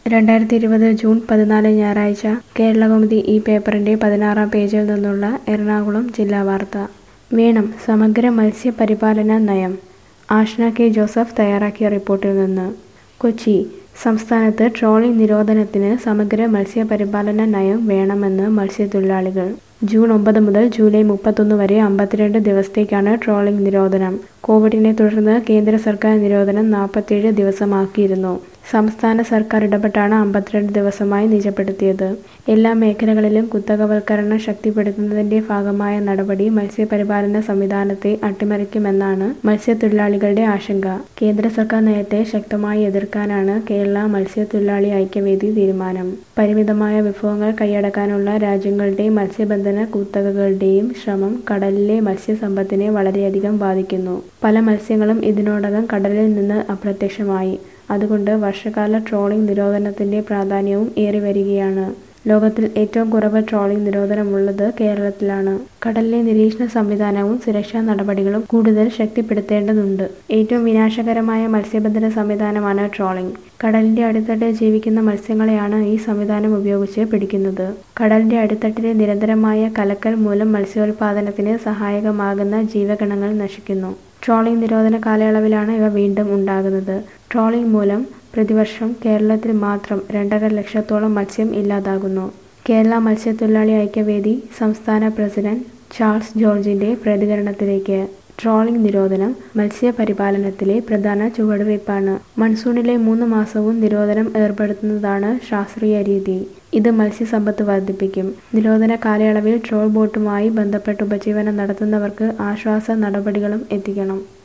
രണ്ടായിരത്തി ഇരുപത് ജൂൺ പതിനാല് ഞായറാഴ്ച കേരളകൗമുദി ഈ പേപ്പറിന്റെ പതിനാറാം പേജിൽ നിന്നുള്ള എറണാകുളം ജില്ലാ വാർത്ത വേണം സമഗ്ര മത്സ്യപരിപാലന നയം ആഷ്ന കെ ജോസഫ് തയ്യാറാക്കിയ റിപ്പോർട്ടിൽ നിന്ന് കൊച്ചി സംസ്ഥാനത്ത് ട്രോളിംഗ് നിരോധനത്തിന് സമഗ്ര മത്സ്യപരിപാലന നയം വേണമെന്ന് മത്സ്യത്തൊഴിലാളികൾ ജൂൺ ഒമ്പത് മുതൽ ജൂലൈ മുപ്പത്തൊന്ന് വരെ അമ്പത്തിരണ്ട് ദിവസത്തേക്കാണ് ട്രോളിംഗ് നിരോധനം കോവിഡിനെ തുടർന്ന് കേന്ദ്ര സർക്കാർ നിരോധനം നാൽപ്പത്തിയേഴ് ദിവസമാക്കിയിരുന്നു സംസ്ഥാന സർക്കാർ ഇടപെട്ടാണ് അമ്പത്തിരണ്ട് ദിവസമായി നിജപ്പെടുത്തിയത് എല്ലാ മേഖലകളിലും കുത്തകവൽക്കരണം ശക്തിപ്പെടുത്തുന്നതിന്റെ ഭാഗമായ നടപടി മത്സ്യപരിപാലന സംവിധാനത്തെ അട്ടിമറിക്കുമെന്നാണ് മത്സ്യത്തൊഴിലാളികളുടെ ആശങ്ക കേന്ദ്ര സർക്കാർ നയത്തെ ശക്തമായി എതിർക്കാനാണ് കേരള മത്സ്യത്തൊഴിലാളി ഐക്യവേദി തീരുമാനം പരിമിതമായ വിഭവങ്ങൾ കൈയടക്കാനുള്ള രാജ്യങ്ങളുടെ മത്സ്യബന്ധന കുത്തകകളുടെയും ശ്രമം കടലിലെ മത്സ്യസമ്പത്തിനെ വളരെയധികം ബാധിക്കുന്നു പല മത്സ്യങ്ങളും ഇതിനോടകം കടലിൽ നിന്ന് അപ്രത്യക്ഷമായി അതുകൊണ്ട് വർഷകാല ട്രോളിംഗ് നിരോധനത്തിന്റെ പ്രാധാന്യവും ഏറി വരികയാണ് ലോകത്തിൽ ഏറ്റവും കുറവ് ട്രോളിംഗ് നിരോധനമുള്ളത് കേരളത്തിലാണ് കടലിലെ നിരീക്ഷണ സംവിധാനവും സുരക്ഷാ നടപടികളും കൂടുതൽ ശക്തിപ്പെടുത്തേണ്ടതുണ്ട് ഏറ്റവും വിനാശകരമായ മത്സ്യബന്ധന സംവിധാനമാണ് ട്രോളിംഗ് കടലിന്റെ അടിത്തട്ടിൽ ജീവിക്കുന്ന മത്സ്യങ്ങളെയാണ് ഈ സംവിധാനം ഉപയോഗിച്ച് പിടിക്കുന്നത് കടലിന്റെ അടിത്തട്ടിലെ നിരന്തരമായ കലക്കൽ മൂലം മത്സ്യോൽപാദനത്തിന് സഹായകമാകുന്ന ജീവഗണങ്ങൾ നശിക്കുന്നു ട്രോളിംഗ് നിരോധന കാലയളവിലാണ് ഇവ വീണ്ടും ഉണ്ടാകുന്നത് ട്രോളിംഗ് മൂലം പ്രതിവർഷം കേരളത്തിൽ മാത്രം രണ്ടര ലക്ഷത്തോളം മത്സ്യം ഇല്ലാതാകുന്നു കേരള മത്സ്യത്തൊഴിലാളി ഐക്യവേദി സംസ്ഥാന പ്രസിഡന്റ് ചാൾസ് ജോർജിന്റെ പ്രതികരണത്തിലേക്ക് ട്രോളിംഗ് നിരോധനം മത്സ്യപരിപാലനത്തിലെ പ്രധാന ചുവടുവയ്പ്പാണ് മൺസൂണിലെ മൂന്ന് മാസവും നിരോധനം ഏർപ്പെടുത്തുന്നതാണ് ശാസ്ത്രീയ രീതി ഇത് മത്സ്യസമ്പത്ത് വർദ്ധിപ്പിക്കും നിരോധന കാലയളവിൽ ട്രോൾ ബോട്ടുമായി ബന്ധപ്പെട്ട് ഉപജീവനം നടത്തുന്നവർക്ക് ആശ്വാസ നടപടികളും എത്തിക്കണം